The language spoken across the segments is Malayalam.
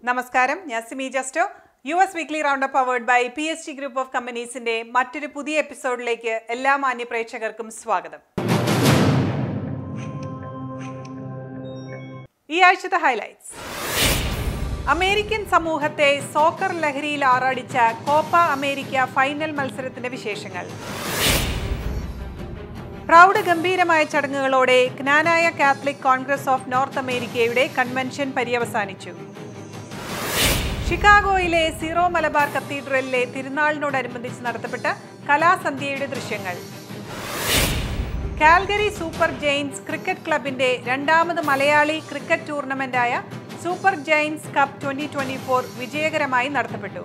നമസ്കാരം ഞാൻ സിമി ജസ്റ്റോ U S weekly round up powered by P S T group of കമ്പനീസിന്റെ മറ്റൊരു പുതിയ എപ്പിസോഡിലേക്ക് എല്ലാ മാന്യ പ്രേക്ഷകർക്കും സ്വാഗതം ഈ ആഴ്ചത്തെ ഹൈലൈറ്റ്സ് അമേരിക്കൻ സമൂഹത്തെ സോക്കർ ലഹരിയിൽ ആറാടിച്ച കോപ്പ അമേരിക്ക ഫൈനൽ മത്സരത്തിന്റെ വിശേഷങ്ങൾ പ്രൗഢ ഗംഭീരമായ ചടങ്ങുകളോടെ Knanaya Catholic Congress of North അമേരിക്കയുടെ കൺവെൻഷൻ പര്യവസാനിച്ചു ഷിക്കാഗോയിലെ സീറോ മലബാർ കത്തീഡ്രലിലെ തിരുനാളിനോടനുബന്ധിച്ച് നടത്തപ്പെട്ട കലാസന്ധ്യയുടെ ദൃശ്യങ്ങൾ കാൽഗറി സൂപ്പർ ജെയിൻസ് ക്രിക്കറ്റ് ക്ലബിന്റെ രണ്ടാമത് മലയാളി ക്രിക്കറ്റ് ടൂർണമെന്റായ Super Giants cup twenty twenty four വിജയകരമായി നടത്തപ്പെട്ടു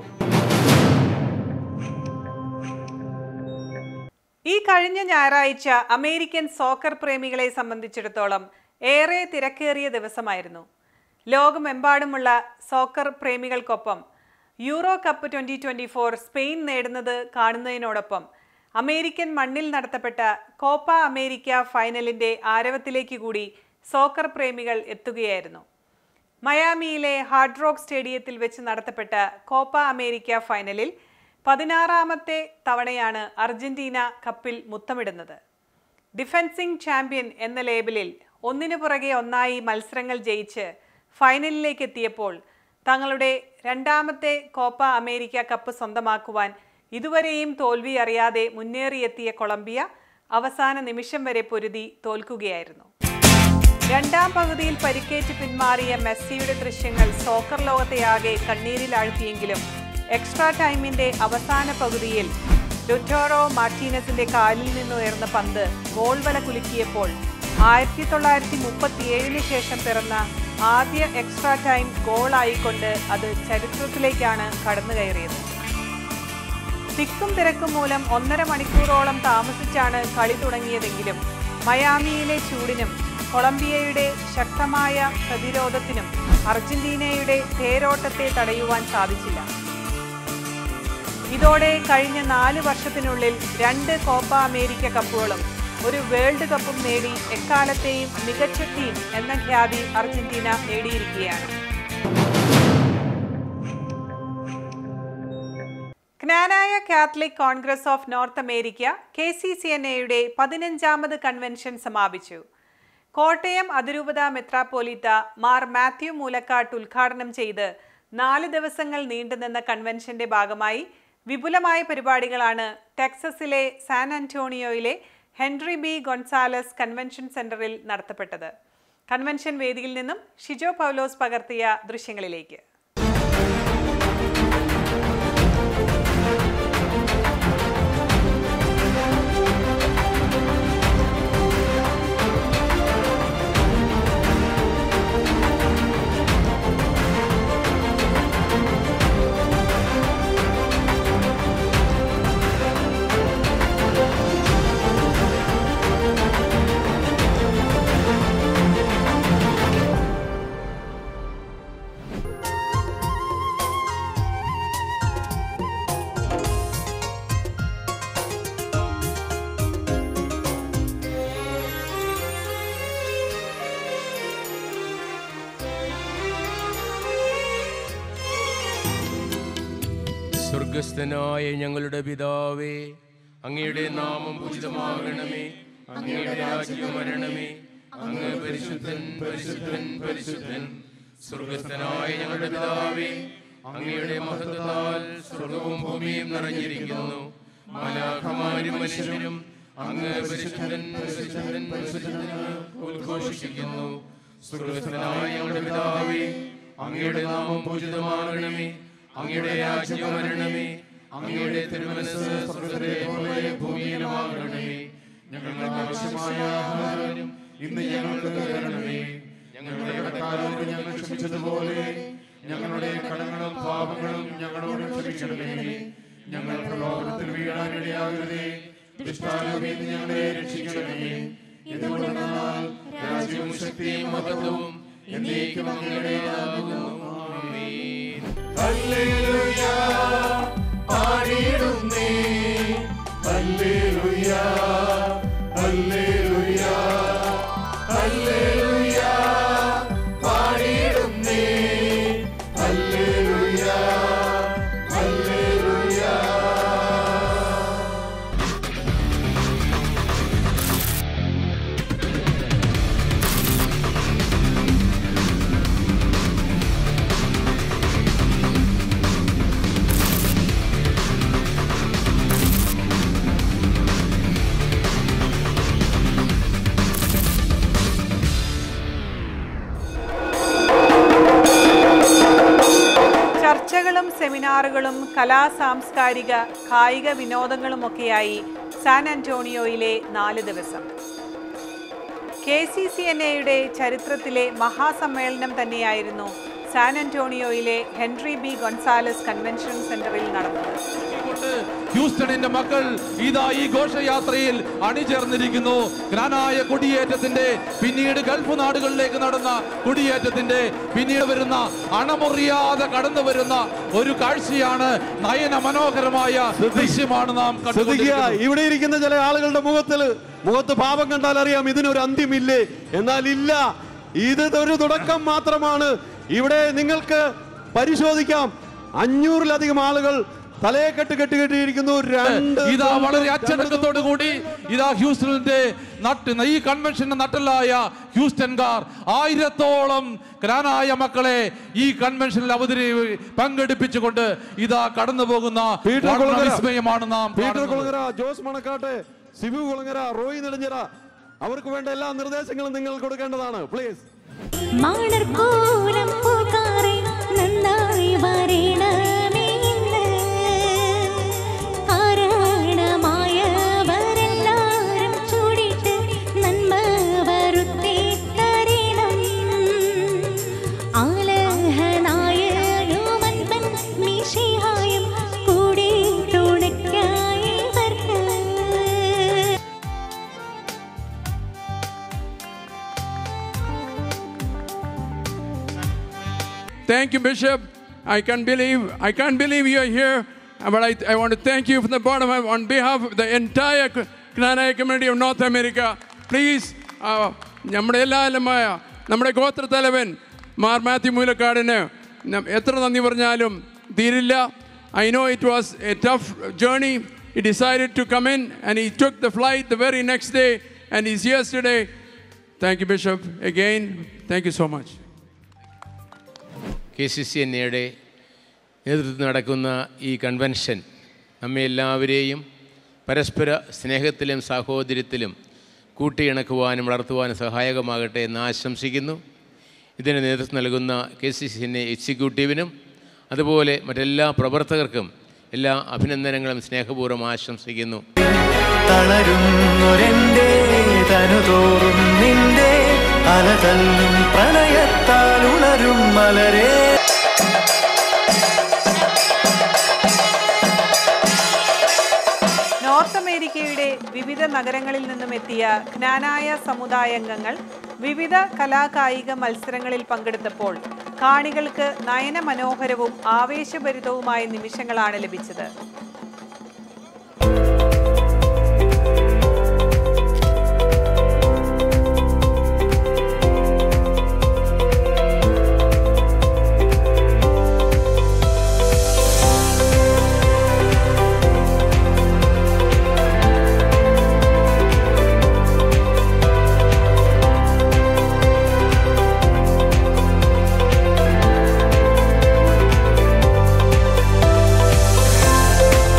ഈ കഴിഞ്ഞ ഞായറാഴ്ച അമേരിക്കൻ സോക്കർ പ്രേമികളെ സംബന്ധിച്ചിടത്തോളം ഏറെ തിരക്കേറിയ ദിവസമായിരുന്നു ലോകമെമ്പാടുമുള്ള സോക്കർ പ്രേമികൾക്കൊപ്പം Euro cup twenty twenty four Spain നേടുന്നത് കാണുന്നതിനോടൊപ്പം അമേരിക്കൻ മണ്ണിൽ നടത്തപ്പെട്ട കോപ്പ അമേരിക്ക ഫൈനലിൻ്റെ ആരവത്തിലേക്ക് കൂടി സോക്കർ പ്രേമികൾ എത്തുകയായിരുന്നു മയാമിയിലെ ഹാർഡ് റോക്ക് സ്റ്റേഡിയത്തിൽ വെച്ച് നടത്തപ്പെട്ട കോപ്പ അമേരിക്ക ഫൈനലിൽ പതിനാറാമത്തെ തവണയാണ് അർജന്റീന കപ്പിൽ മുത്തമിടുന്നത് ഡിഫൻസിംഗ് ചാമ്പ്യൻ എന്ന ലേബലിൽ ഒന്നിനു പുറകെ ഒന്നായി മത്സരങ്ങൾ ജയിച്ച് ഫൈനലിലേക്ക് എത്തിയപ്പോൾ തങ്ങളുടെ രണ്ടാമത്തെ കോപ്പ അമേരിക്ക കപ്പ് സ്വന്തമാക്കുവാൻ ഇതുവരെയും തോൽവി അറിയാതെ മുന്നേറിയെത്തിയ കൊളംബിയ അവസാന നിമിഷം വരെ പൊരുതി തോൽക്കുകയായിരുന്നു രണ്ടാം പകുതിയിൽ പരിക്കേറ്റ് പിന്മാറിയ മെസ്സിയുടെ ദൃശ്യങ്ങൾ സോക്കർ ലോകത്തെയാകെ കണ്ണീരിലാഴ്ത്തിയെങ്കിലും എക്സ്ട്രാ ടൈമിന്റെ അവസാന പകുതിയിൽ ലുറ്റോറോ മാർട്ടീനസിന്റെ കാലിൽ നിന്ന് ഉയർന്ന പന്ത് ഗോൾ വല കുലുക്കിയപ്പോൾ ആയിരത്തി തൊള്ളായിരത്തി മുപ്പത്തിയേഴിന് ശേഷം പിറന്ന ആദ്യ എക്സ്ട്രാ ടൈം ഗോളായിക്കൊണ്ട് അത് ചരിത്രത്തിലേക്കാണ് കടന്നു കയറിയത് തിക്കും തിരക്കും മൂലം ഒന്നര മണിക്കൂറോളം താമസിച്ചാണ് കളി തുടങ്ങിയതെങ്കിലും മയാമിയിലെ ചൂടിനും കൊളംബിയയുടെ ശക്തമായ പ്രതിരോധത്തിനും അർജന്റീനയുടെ തേരോട്ടത്തെ തടയുവാൻ സാധിച്ചില്ല ഇതോടെ കഴിഞ്ഞ നാല് വർഷത്തിനുള്ളിൽ രണ്ട് കോപ്പ അമേരിക്ക കപ്പുകളും ഒരു വേൾഡ് കപ്പും നേടി എക്കാലത്തെയും മികച്ച ടീം എന്ന ഖ്യാതി അർജന്റീന നേടിയിരിക്കുകയാണ് Knanaya Catholic Congress of North America K C C N എയുടെ പതിനഞ്ചാമത് കൺവെൻഷൻ സമാപിച്ചു കോട്ടയം അതിരൂപത മെത്രാപ്പോലിത്ത മാർ മാത്യു മൂലക്കാട്ട് ഉദ്ഘാടനം ചെയ്ത് നാല് ദിവസങ്ങൾ നീണ്ടുനിന്ന കൺവെൻഷന്റെ ഭാഗമായി വിപുലമായ പരിപാടികളാണ് ടെക്സസിലെ സാൻ ആന്റോണിയോയിലെ ഹെൻറി ബി ഗൊൺസാലസ് കൺവെൻഷൻ സെന്ററിൽ നടത്തപ്പെട്ടത് കൺവെൻഷൻ വേദിയിൽ നിന്നും ഷിജോ പൗലോസ് പകർത്തിയ ദൃശ്യങ്ങളിലേക്ക് സ്വർഗസ്ഥനായ ഞങ്ങളുടെ പിതാവേ അങ്ങയുടെ നാമം പൂജിതമാകണമേ അങ്ങയുടെ രാജ്യം വരണമേ അങ്ങ് പരിശുദ്ധൻ പരിശുദ്ധൻ പരിശുദ്ധൻ സ്വർഗസ്ഥനായ ഞങ്ങളുടെ പിതാവേ അങ്ങയുടെ മഹത്വത്താൽ സ്വർഗവും ഭൂമിയും നിറഞ്ഞിരിക്കുന്നു മലാഖമാരും മനുഷ്യരും അങ്ങ് പരിശുദ്ധൻ പരിശുദ്ധൻ പരിശുദ്ധൻ ഉദ്ഘോഷിക്കുന്നു സ്വർഗസ്ഥനായ ഞങ്ങളുടെ പിതാവേ അങ്ങയുടെ നാമം പൂജിതമാകണമേ അങ്ങയുടെ രാജ്യം വരണമേ അങ്ങയുടെ തിരുമനസ് സ്വർഗത്തിലെ പോലെ ഭൂമിയിലുമാകണമേ ഞങ്ങൾക്ക് ആവശ്യമായ ആഹാരം ഇന്ന് ഞങ്ങൾക്ക് തരണമേ ഞങ്ങളുടെ കടക്കാരോട് ഞങ്ങൾ ക്ഷമിച്ചതുപോലെ ഞങ്ങളുടെ കടങ്ങളും പാപങ്ങളും ഞങ്ങളോട് ക്ഷമിക്കണമേ ഞങ്ങൾ പ്രലോഭനത്തിൽ വീഴാനിടയാകരുതേ ദുഷ്ടാലോകയിൽ നിന്ന് ഞങ്ങളെ രക്ഷിക്കണമേ എന്തുകൊണ്ടെന്നാൽ രാജ്യവും ശക്തിയും മഹത്വവും എന്നേക്കും അങ്ങയുടേതാകുന്നു ആമേൻ ഹല്ലേലൂയ പാടിയിടുന്നേ ഹല്ലേലൂയ ഹല്ലേലൂയ ഹല്ലേലൂയ പാടിയിടുന്നേ ഹല്ലേലൂയ ബാറുകളും കലാ സാംസ്കാരിക കായിക വിനോദങ്ങളുമൊക്കെയായി സാൻ അന്റോണിയോയിലെ നാല് ദിവസം കെ സി സി എൻ എയുടെ ചരിത്രത്തിലെ മഹാസമ്മേളനം തന്നെയായിരുന്നു സാൻ അന്റോണിയോയിലെ ഹെൻറി ബി ഗൊൺസാലസ് കൺവെൻഷൻ സെന്ററിൽ നടന്നത് കൊണ്ട് ഹ്യൂസ്റ്റണിന്റെ മക്കൾ ഇതാ ഈ ഘോഷയാത്രയിൽ അണിചേർന്നിരിക്കുന്നു ഗ്രാനായ കൊടിയേറ്റത്തിന്റെ പിന്നീട് ഗൾഫ് നാടുകളിലേക്ക് നടന്ന കൊടിയേറ്റത്തിന്റെ പിന്നീട് വരുന്ന അണമുറിയാതെ കടന്നു വരുന്ന ഒരു കാഴ്ചയാണ് നയന മനോഹരമായ ദൃശ്യമാണ് നാം ശ്രദ്ധിക്കുക കണ്ടുകൊണ്ടിരിക്കുന്നത്. ഇവിടെ ഇരിക്കുന്ന ചില ആളുകളുടെ മുഖത്തിൽ മുഖത്ത് പാപം കണ്ടാൽ അറിയാം ഇതിനൊരു അന്ത്യമില്ലേ എന്നാൽ ഇല്ല ഇത് ഒരു തുടക്കം മാത്രമാണ് ഇവിടെ നിങ്ങൾക്ക് പരിശോധിക്കാം അഞ്ഞൂറിലധികം ആളുകൾ തലയെ കെട്ട് കെട്ടി കെട്ടിയിരിക്കുന്നു രണ്ട് ഇതാ തുമ്പ്, വളരെ രണ്ട് അച്ചടക്കത്തോടു കൂടി ഇതാ ഹ്യൂസ്റ്റണിന്റെ നട്ട് ഈ കൺവെൻഷന്റെ നട്ടലായ ഹ്യൂസ്റ്റൻകാർ ആയിരത്തോളം ഗ്രാനായ മക്കളെ ഈ കൺവെൻഷനിൽ അവതരി പങ്കെടുപ്പിച്ചുകൊണ്ട് ഇതാ കടന്നു പോകുന്ന പീറ്റർ വളരെ കുളങ്ങര. വിസ്മയമാണ് നാം പീറ്റർ കാണുന്നത്. കുളങ്ങര ജോസ് മണക്കാട്ടെ സിബു കുളങ്ങര റോയി നെടുഞ്ഞിറ അവർക്ക് വേണ്ട എല്ലാ നിർദ്ദേശങ്ങളും നിങ്ങൾ കൊടുക്കേണ്ടതാണ് പ്ലീസ് മാണർക്കോലം പൂക്കാറെ നന്നായി വരണമേ ഇന്ന്. കാരണമായവരെല്ലാരും ചൂടിട്ട് നന്മ വരുത്തി തരണം. ആലഹനായരുമൻപൻ മിശിഹായും കൂടി തുണയ്ക്കായി വർക്ക് Thank you, Bishop. I can't believe I can't believe you're here, but I, I want to thank you from the bottom of on behalf of the entire Knanaya community of North America. Please, uh, നമ്മുടെ എല്ലാലുമായ നമ്മുടെ ഗോത്രത്തലവൻ മാർ മാത്യു മൂലക്കാടിന് നം- എത്ര നന്ദി പറഞ്ഞാലും തീരില്ല I know it was a tough journey he decided to come in and he took the flight the very next day and he's here today. Thank you, Bishop. Again, thank you so much. K C C N എയുടെ നേതൃത്വത്തിൽ നടക്കുന്ന ഈ കൺവെൻഷൻ നമ്മെ എല്ലാവരെയും പരസ്പര സ്നേഹത്തിലും സാഹോദര്യത്തിലും കൂട്ടിയിണക്കുവാനും വളർത്തുവാനും സഹായകമാകട്ടെ എന്ന് ആശംസിക്കുന്നു ഇതിന് നേതൃത്വം നൽകുന്ന K C C N A എക്സിക്യൂട്ടീവിനും അതുപോലെ മറ്റെല്ലാ പ്രവർത്തകർക്കും എല്ലാ അഭിനന്ദനങ്ങളും സ്നേഹപൂർവ്വം ആശംസിക്കുന്നു തളരുന്നൊരെന്റെ തനുതോറും നിന്റെ അലതല്ലും പ്രണയത്താൽ ഉണരും മലരേ നോർത്ത് അമേരിക്കയുടെ വിവിധ നഗരങ്ങളിൽ നിന്നും എത്തിയ ജ്ഞാനായ സമുദായാംഗങ്ങൾ വിവിധ കലാകായിക മത്സരങ്ങളിൽ പങ്കെടുത്തപ്പോൾ കാണികൾക്ക് നയന മനോഹരവും ആവേശഭരിതവുമായ നിമിഷങ്ങളാണ് ലഭിച്ചത് ും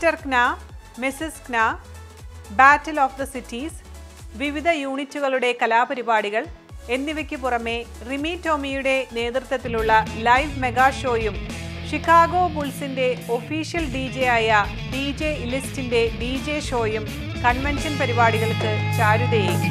Mr Kna Mrs Kna battle of the cities വിവിധ യൂണിറ്റുകളുടെ കലാപരിപാടികൾ എന്നിവയ്ക്ക് പുറമെ റിമി ടോമിയുടെ നേതൃത്വത്തിലുള്ള ലൈവ് മെഗാ ഷോയും ഷിക്കാഗോ ബുൾസിന്റെ ഒഫീഷ്യൽ ഡി ജെ ആയ ഡി ജെ ഇലിസ്റ്റിന്റെ ഡി ജെ ഷോയും കൺവെൻഷൻ പരിപാടികൾക്ക് ചാരുതയേകി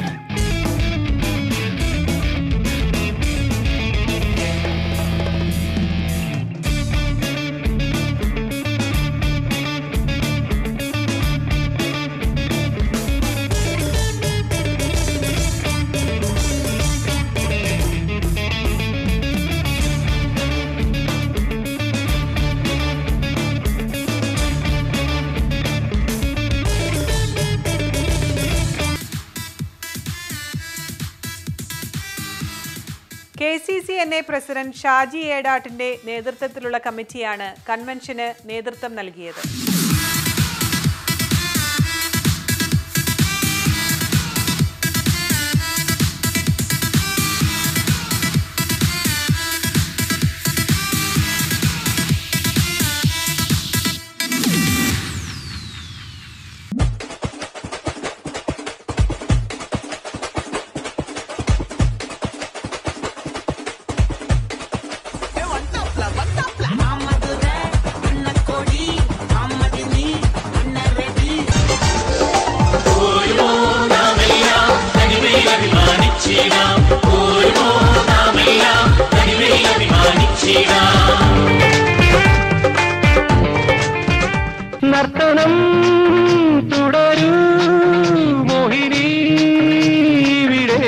K C C N A president Shaji ഏടാട്ടിന്റെ നേതൃത്വത്തിലുള്ള കമ്മിറ്റിയാണ് കൺവെൻഷന് നേതൃത്വം നൽകിയത് നർത്തനം തുടരൂ മോഹിനി ഇവിടെ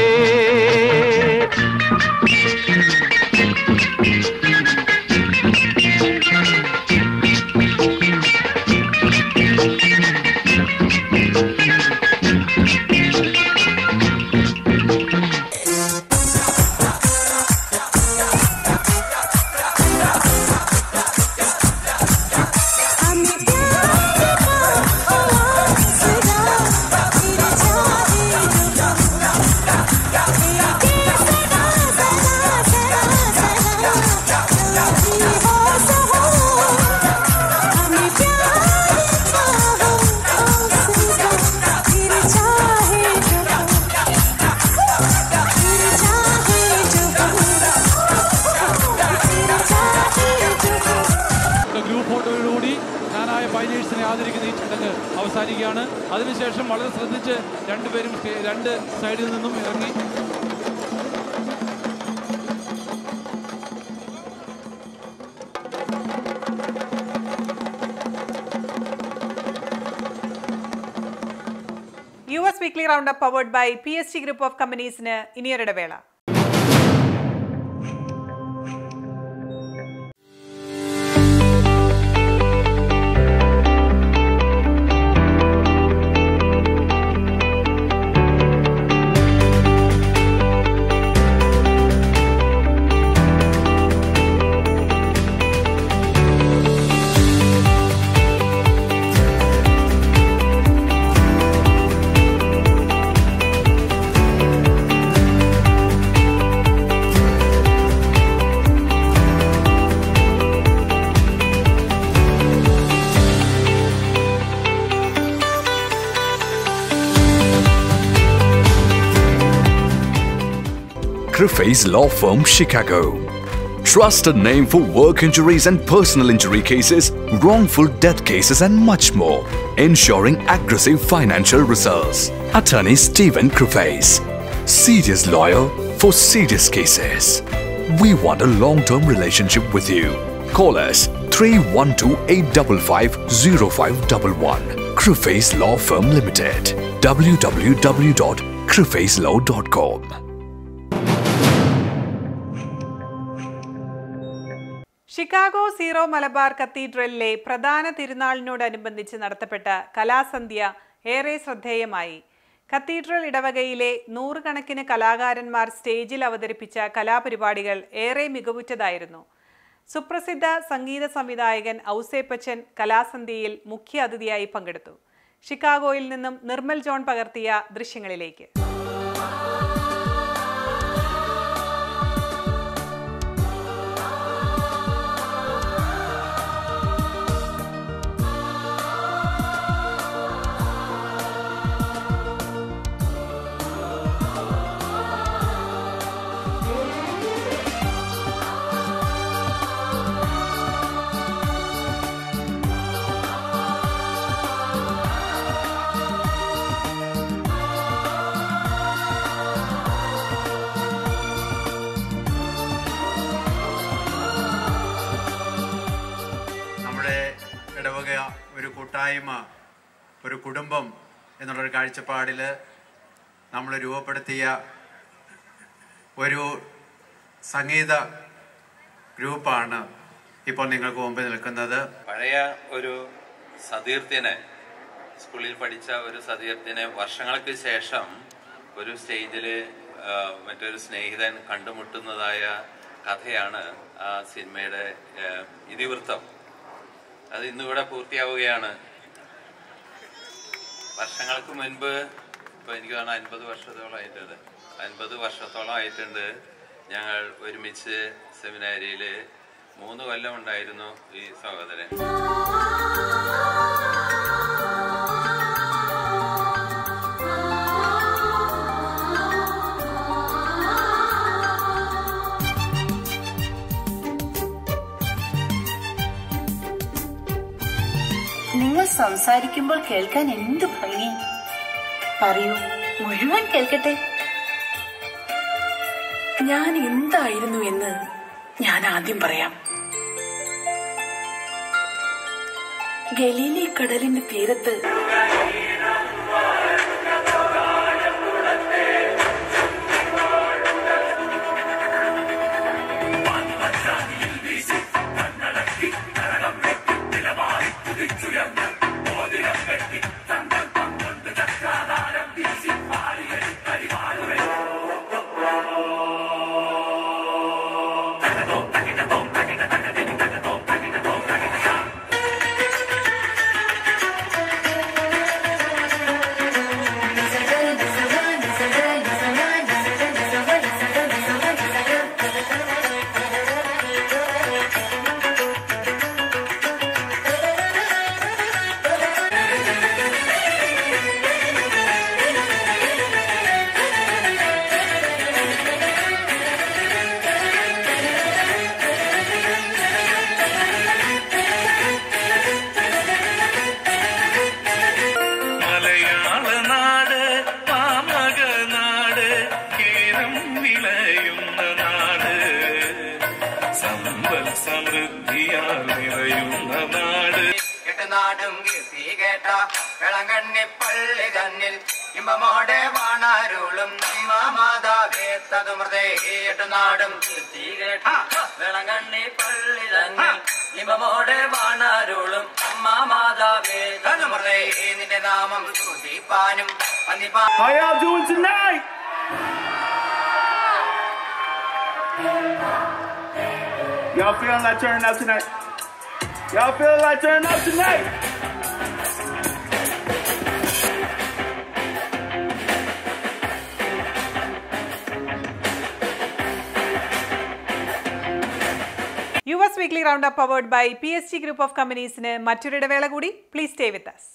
हमें प्यार का आवाज़ सुना तेरे चाहे जो तेरे सदा सदा सदा सदा कभी हो सहो हमें प्यार का आवाज़ सुना तेरे चाहे जो तेरे चाहे जो तेरे चाहे जो ഗ്രൂപ്പ് ഫോട്ടോയോടുകൂടി ഞാനായ പൈലേഴ്സിനെ ആദരിക്കുന്ന ഈ ചടങ്ങ് അവസാനിക്കുകയാണ് അതിനുശേഷം വളരെ ശ്രദ്ധിച്ച് രണ്ടുപേരും സ്റ്റേ- രണ്ട് സൈഡിൽ നിന്നും ഇറങ്ങി U S weekly round up powered by P S T group of കമ്പനീസിന് ഇനിയൊരിടവേള Griffey's Law Firm, Chicago. Trusted name for work injuries and personal injury cases, wrongful death cases, and much more. Ensuring aggressive financial results. Attorney Stephen Griffey's. Serious lawyer for serious cases. We want a long term relationship with you. Call us 312 855 0511. Griffey's Law Firm Limited. www.griffeyslaw.com. Chicago Syro Malabar കത്തീഡ്രലിലെ പ്രധാന തിരുനാളിനോടനുബന്ധിച്ച് നടത്തപ്പെട്ട കലാസന്ധ്യ ഏറെ ശ്രദ്ധേയമായി കത്തീഡ്രൽ ഇടവകയിലെ നൂറുകണക്കിന് കലാകാരന്മാർ സ്റ്റേജിൽ അവതരിപ്പിച്ച കലാപരിപാടികൾ ഏറെ മികവുറ്റതായിരുന്നു സുപ്രസിദ്ധ സംഗീത സംവിധായകൻ ഔസേപ്പച്ചൻ കലാസന്ധ്യയിൽ മുഖ്യ അതിഥിയായി പങ്കെടുത്തു ഷിക്കാഗോയിൽ നിന്നും നിർമ്മൽ ജോൺ പകർത്തിയ ദൃശ്യങ്ങളിലേക്ക് ഒരു കൂട്ടായ്മ ഒരു കുടുംബം എന്നുള്ളൊരു കാഴ്ചപ്പാടിൽ നമ്മൾ രൂപപ്പെടുത്തിയ ഒരു സംഗീത ഗ്രൂപ്പാണ് ഇപ്പോൾ നിങ്ങൾക്ക് മുമ്പിൽ നിൽക്കുന്നത് പഴയ ഒരു സതീർത്ഥ്യനെ സ്കൂളിൽ പഠിച്ച ഒരു സതീർത്ഥ്യനെ വർഷങ്ങൾക്ക് ശേഷം ഒരു സ്റ്റേജിൽ മറ്റൊരു സ്നേഹിതൻ കണ്ടുമുട്ടുന്നതായ കഥയാണ് ആ സിനിമയുടെ ആ, ഇതിവൃത്തം അത് ഇന്നിവിടെ പൂർത്തിയാവുകയാണ് വർഷങ്ങൾക്ക് മുൻപ് ഇപ്പൊ എനിക്ക് തോന്നുന്നു അൻപത് വർഷത്തോളം ആയിട്ടുണ്ട് അൻപത് വർഷത്തോളം ആയിട്ടുണ്ട് ഞങ്ങൾ ഒരുമിച്ച് സെമിനാരിയിൽ മൂന്ന് കൊല്ലം ഉണ്ടായിരുന്നു ഈ സഹോദരൻ നിങ്ങൾ സംസാരിക്കുമ്പോൾ കേൾക്കാൻ എന്ത് ഭംഗി പറയൂ മുഴുവൻ കേൾക്കട്ടെ ഞാൻ എന്തായിരുന്നു എന്ന് ഞാൻ ആദ്യം പറയാം ഗലീലി കടലിന്റെ തീരത്ത് മലയാള നാട് പാമക നാട് കേരം വിളയുന്ന നാട് സമ്പൽ സമൃദ്ധിയാൽ നിറയുന്ന നാട് നാടും കീർത്തി കേട്ട വിളങ്കണ്ണി പള്ളി തന്നിൽ ഇമ്പമോടെ വാണാരുളും നമ്മ മാതാവേ തതുമൃതേ നാടും കീർത്തി കേട്ട വിളങ്കണ്ണി പള്ളി തന്നിൽ ഇമ്പമോടെ വാണാരുളും അമ്മ മാതാവേ തതുമൃതേ നിന്റെ നാമം സ്തുതിപ്പാനും വന്ദിപ്പാ How y'all doing tonight? Y'all feeling like turning up tonight? Y'all feeling like turning up tonight? U S weekly round up powered by P S T group of കമ്പനീസിന് മറ്റൊരു ഇടവേള കൂടി please stay with us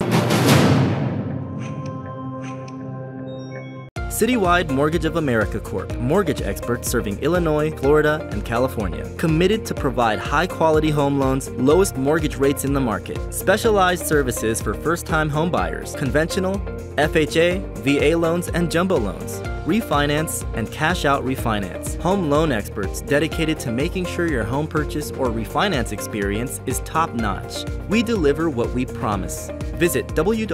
Citywide Mortgage of America Corp. Mortgage experts serving Illinois, Florida, and California. Committed to provide high quality home loans, lowest mortgage rates in the market. Specialized services for first time homebuyers, conventional, FHA, VA loans, and jumbo loans. Refinance and cash out refinance. Home loan experts dedicated to making sure your home purchase or refinance experience is top notch. We deliver what we promise. Visit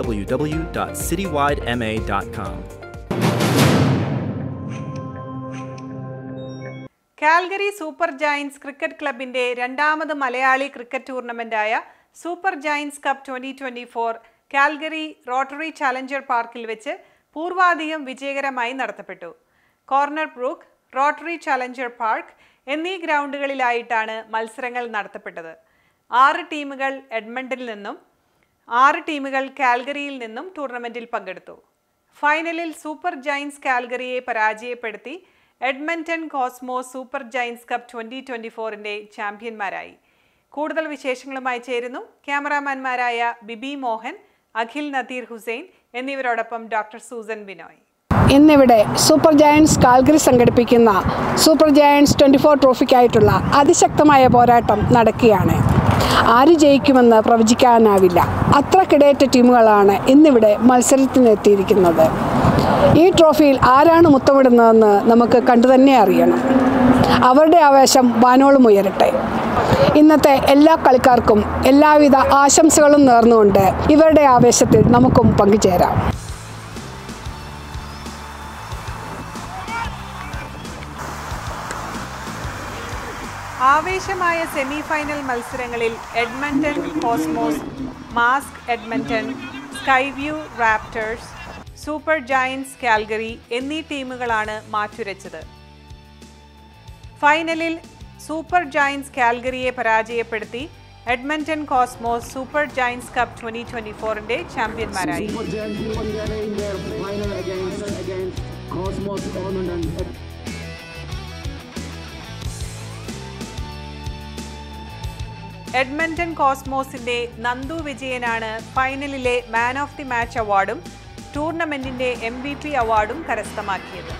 www.citywidema.com. Calgary Super Giants cricket ക്ലബിന്റെ രണ്ടാമത് മലയാളി ക്രിക്കറ്റ് ടൂർണമെന്റായ Super Giants cup twenty twenty four Calgary Rotary Challenger പാർക്കിൽ വെച്ച് പൂർവാധികം വിജയകരമായി നടത്തപ്പെട്ടു Corner Brook Rotary Challenger Park എന്നീ ഗ്രൗണ്ടുകളിലായിട്ടാണ് മത്സരങ്ങൾ നടത്തപ്പെട്ടത് ആറ് ടീമുകൾ എഡ്മണ്ടനിൽ നിന്നും ആറ് ടീമുകൾ കാൽഗറിയിൽ നിന്നും ടൂർണമെന്റിൽ പങ്കെടുത്തു ഫൈനലിൽ സൂപ്പർ ജയൻസ് കാൽഗറിയെ പരാജയപ്പെടുത്തി Edmonton Cosmos Super Giants cup twenty twenty ഫോറിന്റെ ചാമ്പ്യന്മാരായി കൂടുതൽ വിശേഷങ്ങളുമായി ചേരുന്നു ക്യാമറാമാൻമാരായ ബിബി മോഹൻ അഖിൽ നദീർ ഹുസൈൻ എന്നിവരോടൊപ്പം ഡോക്ടർ സൂസൻ ബിനോയ് ഇന്നിവിടെ സൂപ്പർ ജയൻസ് കാൽഗറി സംഘടിപ്പിക്കുന്ന സൂപ്പർ ജയൻസ് ട്വൻറ്റി ഫോർ ട്രോഫിക്കായിട്ടുള്ള അതിശക്തമായ പോരാട്ടം നടക്കുകയാണ് ആര് ജയിക്കുമെന്ന് പ്രവചിക്കാനാവില്ല അത്ര കിടയേറ്റ ടീമുകളാണ് ഇന്നിവിടെ മത്സരത്തിനെത്തിയിരിക്കുന്നത് ഈ ട്രോഫിയിൽ ആരാണ് മുത്തമിടുന്നതെന്ന് നമുക്ക് കണ്ടു തന്നെ അറിയണം അവരുടെ ആവേശം വാനോളം ഉയരട്ടെ ഇന്നത്തെ എല്ലാ കളിക്കാർക്കും എല്ലാവിധ ആശംസകളും നേർന്നുകൊണ്ട് ഇവരുടെ ആവേശത്തിൽ നമുക്കും പങ്കുചേരാം ആവേശമായ സെമി ഫൈനൽ മത്സരങ്ങളിൽ എഡ്മണ്ടൺ കോസ്മോസ് മാസ്ക് Edmonton Skyview Raptors Super Giants Calgary എന്നീ ടീമുകളാണ് മാറ്റുരച്ചത് ഫൈനലിൽ സൂപ്പർ ജയൻസ് കാൽഗറിയെ പരാജയപ്പെടുത്തി Edmonton Cosmos Super Giants cup twenty twenty ഫോറിന്റെ ചാമ്പ്യന്മാരായി എഡ്മണ്ടൺ കോസ്മോസിന്റെ നന്ദു വിജയനാണ് ഫൈനലിലെ മാൻ ഓഫ് ദി മാച്ച് അവാർഡും ടൂർണമെന്റിന്റെ എം വി പി അവാർഡും കരസ്ഥമാക്കിയത്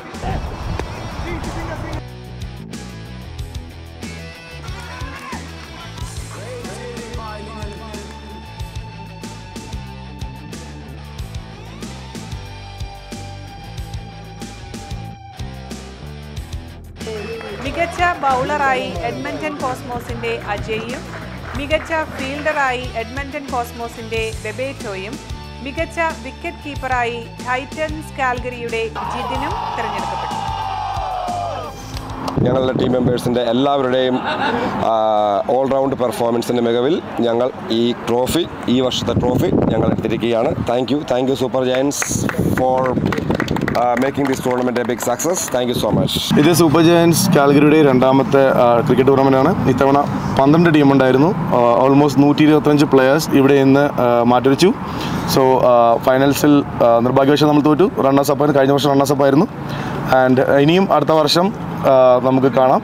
മികച്ച ബൗളറായി എഡ്മണ്ടൺ കോസ്മോസിന്റെ അജയും മികച്ച ഫീൽഡറായി എഡ്മണ്ടൺ കോസ്മോസിന്റെ ബെബേറ്റോയും മികച്ച വിക്കറ്റ് കീപ്പറായി ടൈറ്റൻസ് കാൽഗറിയുടെ ജിതിനും തിരഞ്ഞെടുക്കപ്പെട്ടു ഞങ്ങളുടെ ടീം മെമ്പേഴ്സിൻ്റെ എല്ലാവരുടെയും ഓൾറൗണ്ട് പെർഫോമൻസിൻ്റെ മികവിൽ ഞങ്ങൾ ഈ ട്രോഫി ഈ വർഷത്തെ ട്രോഫി ഞങ്ങൾ എടുത്തിരിക്കുകയാണ് thank you thank you Super Giants for making this tournament a big success thank you so much ഇത് സൂപ്പർ ജയൻസ് കാൽഗറിയുടെ രണ്ടാമത്തെ ക്രിക്കറ്റ് ടൂർണമെൻ്റാണ് ഇത്തവണ പന്ത്രണ്ട് ടീമുണ്ടായിരുന്നു ഓൾമോസ്റ്റ് നൂറ്റി ഇരുപത്തഞ്ച് പ്ലെയേഴ്സ് ഇവിടെ ഇന്ന് മാറ്റിവെച്ചു സോ ഫൈനൽസിൽ നിർഭാഗ്യവശം നമ്മൾ തോറ്റു റണ്ണേഴ്സ് അപ്പ് കഴിഞ്ഞ വർഷം റണ്ണേഴ്സ് അപ്പ് ആയിരുന്നു ആൻഡ് ഇനിയും അടുത്ത വർഷം ആ, നമുക്ക് കാണാം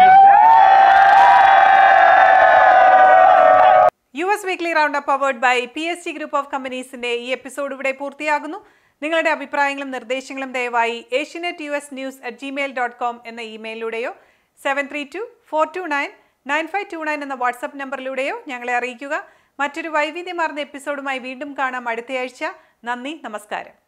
U S weekly round up powered by P S T group of കമ്പനീസിന്റെ ഈ എപ്പിസോഡ് ഇവിടെ പൂർത്തിയാകുന്നു നിങ്ങളുടെ അഭിപ്രായങ്ങളും നിർദ്ദേശങ്ങളും ദയവായി Asianet U S news at Gmail dot com എന്ന ഇമെയിലിലൂടെയോ seven three two four two nine nine five two nine എന്ന വാട്സപ്പ് നമ്പറിലൂടെയോ ഞങ്ങളെ അറിയിക്കുക മറ്റൊരു വൈവിധ്യമാർന്ന എപ്പിസോഡുമായി വീണ്ടും കാണാം അടുത്തയാഴ്ച നന്ദി നമസ്കാരം